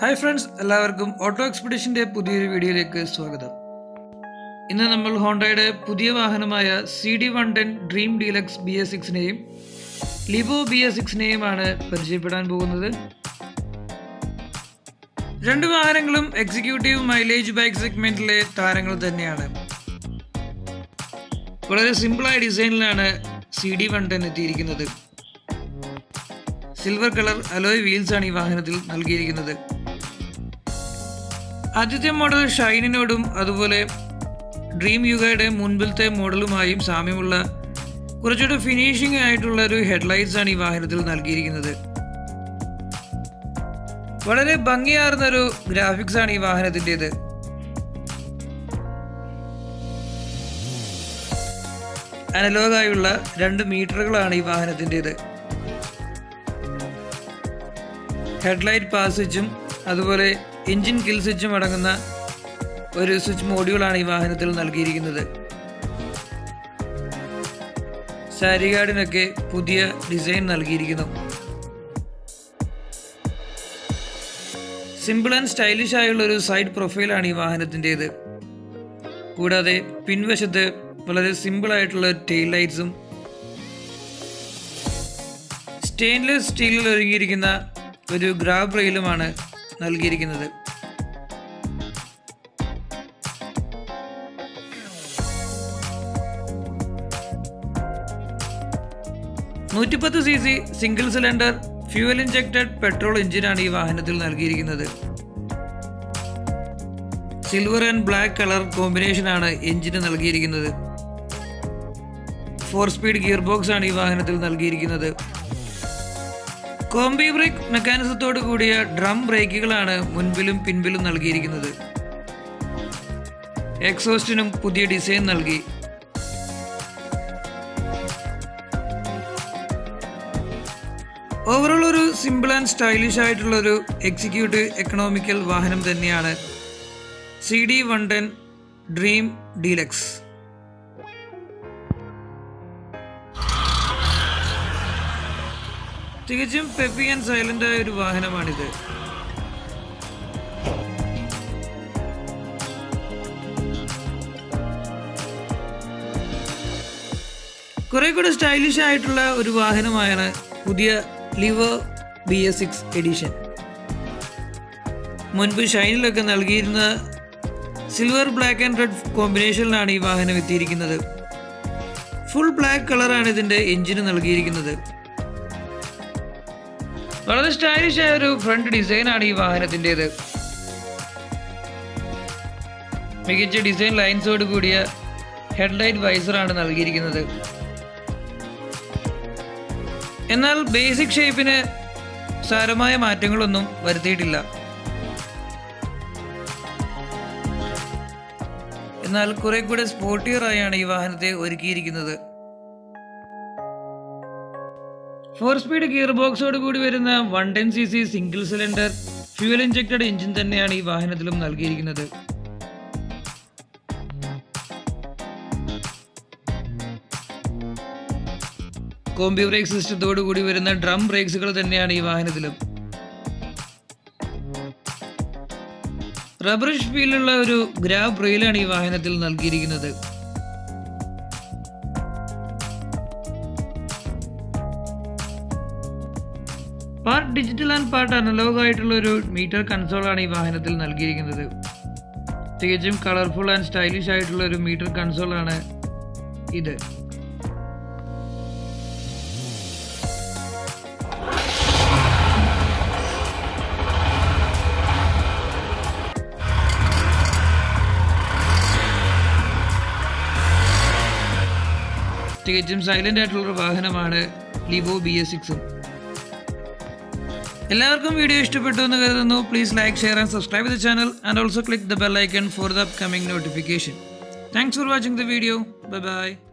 hi friends എല്ലാവർക്കും auto എക്സ്പെഡിഷൻ്റെ പുതിയൊരു വീഡിയോയിലേക്ക് സ്വാഗതം ഇന്ന് നമ്മൾ ഹോണ്ടയുടെ പുതിയ വാഹനമായ C D one ten dream deluxe B S സിക്സിനെയും ലിവോ ബി എസ് സിക്സിനെയുമാണ് പരിചയപ്പെടാൻ പോകുന്നത് രണ്ട് വാഹനങ്ങളും എക്സിക്യൂട്ടീവ് മൈലേജ് ബൈക്ക് സെഗ്മെന്റിലെ താരങ്ങൾ തന്നെയാണ് വളരെ സിമ്പിളായ ഡിസൈനിലാണ് സി ഡി വൺ ടെൻ എത്തിയിരിക്കുന്നത് സിൽവർ കളർ അലോയ് വീൽസ് ആണ് ഈ വാഹനത്തിൽ നൽകിയിരിക്കുന്നത് ആദ്യത്തെ മോഡൽ ഷൈനിനോടും അതുപോലെ ഡ്രീം യുഗയുടെ മുൻപിലത്തെ മോഡലുമായും സാമ്യമുള്ള കുറച്ചുകൂടെ ഫിനിഷിംഗ് ആയിട്ടുള്ള ഒരു ഹെഡ്ലൈറ്റ്സ് ആണ് ഈ വാഹനത്തിൽ നൽകിയിരിക്കുന്നത് വളരെ ഭംഗിയാർന്ന ഒരു ഗ്രാഫിക്സ് ആണ് ഈ വാഹനത്തിൻ്റെത് അനലോഗായുള്ള രണ്ട് മീറ്ററുകളാണ് ഈ വാഹനത്തിൻ്റെത് ഹെഡ്ലൈറ്റ് പാസ് സ്വിച്ചും അതുപോലെ എഞ്ചിൻ കിൽ സ്വിച്ചും അടങ്ങുന്ന ഒരു സ്വിച്ച് മോഡ്യൂളാണ് ഈ വാഹനത്തിൽ നൽകിയിരിക്കുന്നത് സാരി ഗാർഡിനൊക്കെ പുതിയ ഡിസൈൻ നൽകിയിരിക്കുന്നു സിമ്പിൾ ആൻഡ് സ്റ്റൈലിഷ് ആയുള്ള ഒരു സൈഡ് പ്രൊഫൈലാണ് ഈ വാഹനത്തിൻ്റെത് കൂടാതെ പിൻവശത്ത് വളരെ സിമ്പിൾ ആയിട്ടുള്ള ടെയിൽ ലൈറ്റ്സും സ്റ്റെയിൻലെസ് സ്റ്റീലിൽ ഒരുങ്ങിയിരിക്കുന്ന ഒരു ഗ്രാബ് റെയിലുമാണ് നൽകിയിരിക്കുന്നത് നൂറ്റിപ്പത്ത് C C single cylinder fuel injected petrol എഞ്ചിനാണ് ഈ വാഹനത്തിൽ നൽകിയിരിക്കുന്നത് സിൽവർ ആൻഡ് ബ്ലാക്ക് കളർ കോമ്പിനേഷനാണ് എഞ്ചിന് നൽകിയിരിക്കുന്നത് ഫോർ സ്പീഡ് ഗിയർ ബോക്സ് ആണ് ഈ വാഹനത്തിൽ നൽകിയിരിക്കുന്നത് കോംബി ബ്രേക്ക് മെക്കാനിസത്തോട് കൂടിയ ഡ്രം ബ്രേക്കുകളാണ് മുൻപിലും പിൻപിലും നൽകിയിരിക്കുന്നത് എക്സോസ്റ്റിനും പുതിയ ഡിസൈൻ നൽകി ഓവറോൾ ഒരു സിമ്പിൾ ആൻഡ് സ്റ്റൈലിഷ് ആയിട്ടുള്ള ഒരു എക്സിക്യൂട്ടീവ് എക്കണോമിക്കൽ വാഹനം തന്നെയാണ് C D one ten dream deluxe തികച്ചും പെപ്പി ആൻഡ് സൈലന്റ് ആയ ഒരു വാഹനമാണിത് കുറെ കൂടെ സ്റ്റൈലിഷ് ആയിട്ടുള്ള ഒരു വാഹനമാണ് പുതിയ Livo B S six edition മുൻപ് ഷൈനിലൊക്കെ നൽകിയിരുന്ന സിൽവർ ബ്ലാക്ക് ആൻഡ് റെഡ് കോമ്പിനേഷനിലാണ് ഈ വാഹനം എത്തിയിരിക്കുന്നത് ഫുൾ ബ്ലാക്ക് കളറാണ് ഇതിൻ്റെ എഞ്ചിന് നൽകിയിരിക്കുന്നത് വളരെ സ്റ്റൈലിഷ് ആയ ഒരു ഫ്രണ്ട് ഡിസൈനാണ് ഈ വാഹനത്തിൻ്റെത് മികച്ച ഡിസൈൻ ലൈൻസോട് കൂടിയ ഹെഡ്ലൈറ്റ് വൈസറാണ് നൽകിയിരിക്കുന്നത് എന്നാൽ ബേസിക് ഷേപ്പിന് സാരമായ മാറ്റങ്ങളൊന്നും വരുത്തിയിട്ടില്ല എന്നാൽ കുറെ കൂടെ സ്പോർട്ടിയറായാണ് ഈ വാഹനത്തെ ഒരുക്കിയിരിക്കുന്നത് ഫോർ സ്പീഡ് ഗിയർ ബോക്സോട് കൂടി വരുന്ന one ten C C single cylinder fuel injected engine തന്നെയാണ് ഈ വാഹനത്തിലും നൽകിയിരിക്കുന്നത് കോമ്പി ബ്രേക്ക് സിസ്റ്റത്തോടു കൂടി വരുന്ന ഡ്രം ബ്രേക്സുകൾ തന്നെയാണ് ഈ വാഹനത്തിലും റബ്ബറിഷ് ഫീലുള്ള ഒരു ഗ്രാബ് റെയിലാണ് ഈ വാഹനത്തിൽ നൽകിയിരിക്കുന്നത് part digital and part analogue ആയിട്ടുള്ള ഒരു മീറ്റർ കൺസോളാണ് ഈ വാഹനത്തിൽ നൽകിയിരിക്കുന്നത് തികച്ചും കളർഫുൾ ആൻഡ് സ്റ്റൈലിഷ് ആയിട്ടുള്ള ഒരു മീറ്റർ കൺസോളാണ് ഇത് തികച്ചും സൈലന്റ് ആയിട്ടുള്ള ഒരു വാഹനമാണ് ലിവോ ബി എസ് സിക്സും എല്ലാവർക്കും വീഡിയോ ഇഷ്ടപ്പെട്ടു എന്ന് കരുതുന്നു please like share and subscribe the channel and also click the bell icon for the upcoming notification thanks for watching the video bye by